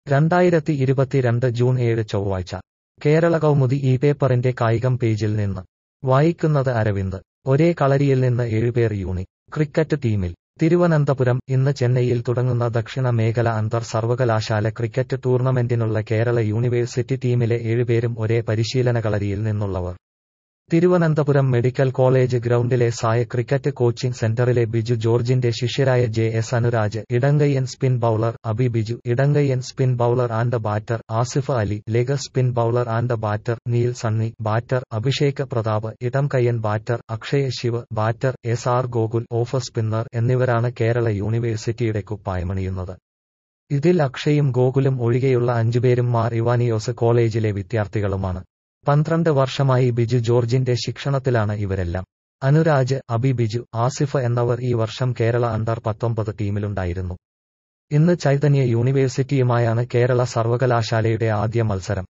രണ്ടായിരത്തി ഇരുപത്തിരണ്ട് ജൂൺ ഏഴ് ചൊവ്വാഴ്ച കേരള കൗമുദി ഈ പേപ്പറിന്റെ കായികം പേജിൽ നിന്ന് വായിക്കുന്നത് അരവിന്ദ് ഒരേ കളരിയിൽ നിന്ന് ഏഴുപേർ യൂണി ക്രിക്കറ്റ് ടീമിൽ തിരുവനന്തപുരം ഇന്ന് ചെന്നൈയിൽ തുടങ്ങുന്ന ദക്ഷിണ മേഖല അന്തർ സർവകലാശാല ക്രിക്കറ്റ് ടൂർണമെന്റിനുള്ള കേരള യൂണിവേഴ്സിറ്റി ടീമിലെ ഏഴുപേരും ഒരേ പരിശീലന കളരിയിൽ നിന്നുള്ളവർ തിരുവനന്തപുരം മെഡിക്കൽ കോളേജ് ഗ്രൗണ്ടിലെ സായ ക്രിക്കറ്റ് കോച്ചിംഗ് സെന്ററിലെ ബിജു ജോർജിന്റെ ശിഷ്യരായ ജെ എസ് അനുരാജ് ഇടങ്കയ്യൻ സ്പിൻ ബൌളർ അബി ബിജു ഇടങ്കയ്യൻ spin bowler and batter Asif Ali leg spin bowler and batter Neel Sunny batter Abhishek Pratap ഇടംകയ്യൻ batter Akshay Shiv batter S R Gokul off spinner എന്നിവരാണ് കേരള യൂണിവേഴ്സിറ്റിയുടെ കുപ്പായമണിയുന്നത് ഇതിൽ അക്ഷയും ഗോകുലും ഒഴികെയുള്ള അഞ്ചുപേരും മാർ ഇവാനിയോസ് കോളേജിലെ വിദ്യാർത്ഥികളുമാണ് പന്ത്രണ്ട് വർഷമായി ബിജു ജോർജിന്റെ ശിക്ഷണത്തിലാണ് ഇവരെല്ലാം അനുരാജ് അബി ബിജു ആസിഫ് എന്നിവർ ഈ വർഷം കേരള അണ്ടർ പത്തൊമ്പത് ടീമിലുണ്ടായിരുന്നു ഇന്ന് ചൈതന്യ യൂണിവേഴ്സിറ്റിയുമായാണ് കേരള സർവകലാശാലയുടെ ആദ്യ മത്സരം